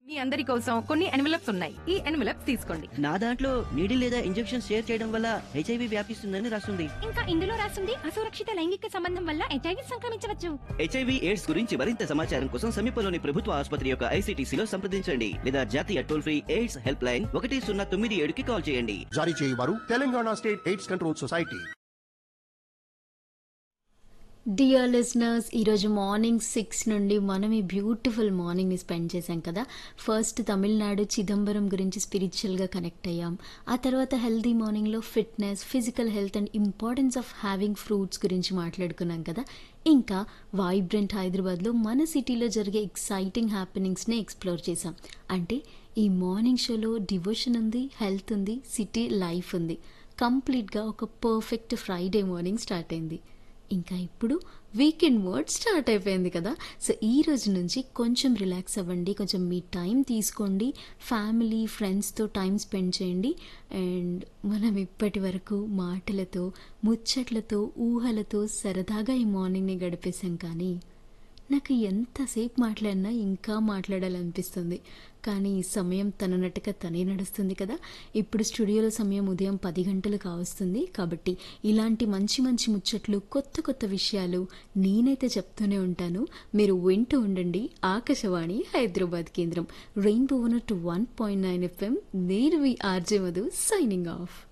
మీ అందరి కోసం కొన్ని ఎన్వలప్స్ ఉన్నాయి ఈ ఎన్వలప్స్ తీసుకోండి నా దాంట్లో నీడిల్ లేదా ఇంజెక్షన్ షేర్ చేయడం వల్ల హెచ్ఐవి వ్యాపిస్తుందని రాస్తుంది ఇంకా ఇందులో రాసింది అసురక్షిత లైంగిక సంబంధం వల్ల హెచ్ఐవి సంక్రమించవచ్చు హెచ్ఐవి ఎయిడ్స్ గురించి మరింత సమాచారం కోసం సమీపంలోని ప్రభుత్వ ఆసుపత్రి యొక్క ఐసీటీసీలో సంప్రదించండి లేదా జాతీయ toll free AIDS help line ఒకటి సున్నా తొమ్మిది ఏడుకి కాల్ చేయండి జారీ చేయవారు Telangana state AIDS control society dear listeners ఈరోజు మార్నింగ్ సిక్స్ నుండి మనం ఈ బ్యూటిఫుల్ మార్నింగ్ని స్పెండ్ చేశాం కదా ఫస్ట్ తమిళనాడు చిదంబరం గురించి స్పిరిచువల్గా కనెక్ట్ అయ్యాం ఆ తర్వాత హెల్తీ మార్నింగ్లో fitness physical health and importance of having fruits గురించి మాట్లాడుకున్నాం కదా ఇంకా వైబ్రెంట్ హైదరాబాద్లో మన సిటీలో జరిగే ఎక్సైటింగ్ హ్యాపెనింగ్స్ని ఎక్స్ప్లోర్ చేసాం అంటే ఈ మార్నింగ్ షోలో డివోషన్ ఉంది హెల్త్ ఉంది సిటీ లైఫ్ ఉంది కంప్లీట్గా ఒక పర్ఫెక్ట్ ఫ్రైడే మార్నింగ్ స్టార్ట్ అయింది ఇంకా ఇప్పుడు వీకెండ్ మోడ్ స్టార్ట్ అయిపోయింది కదా సో ఈ రోజు నుంచి కొంచెం రిలాక్స్ అవ్వండి కొంచెం మీ టైం తీసుకోండి ఫ్యామిలీ ఫ్రెండ్స్తో టైం స్పెండ్ చేయండి అండ్ మనం ఇప్పటి వరకు మాటలతో ముచ్చట్లతో ఊహలతో సరదాగా ఈ మార్నింగ్ని గడిపేశాం కానీ నాకు ఎంతసేపు మాట్లాడినా ఇంకా మాట్లాడాలనిపిస్తుంది కానీ ఈ సమయం తననట్టుగా తనే నడుస్తుంది కదా ఇప్పుడు స్టూడియోలో సమయం ఉదయం పది గంటలు కావస్తుంది కాబట్టి ఇలాంటి మంచి మంచి ముచ్చట్లు కొత్త కొత్త విషయాలు నేనైతే చెప్తూనే ఉంటాను మీరు వింటూ ఉండండి ఆకాశవాణి హైదరాబాద్ కేంద్రం rainbow one two one point nine FM నేను మీ ఆర్జే మధు సైనింగ్ ఆఫ్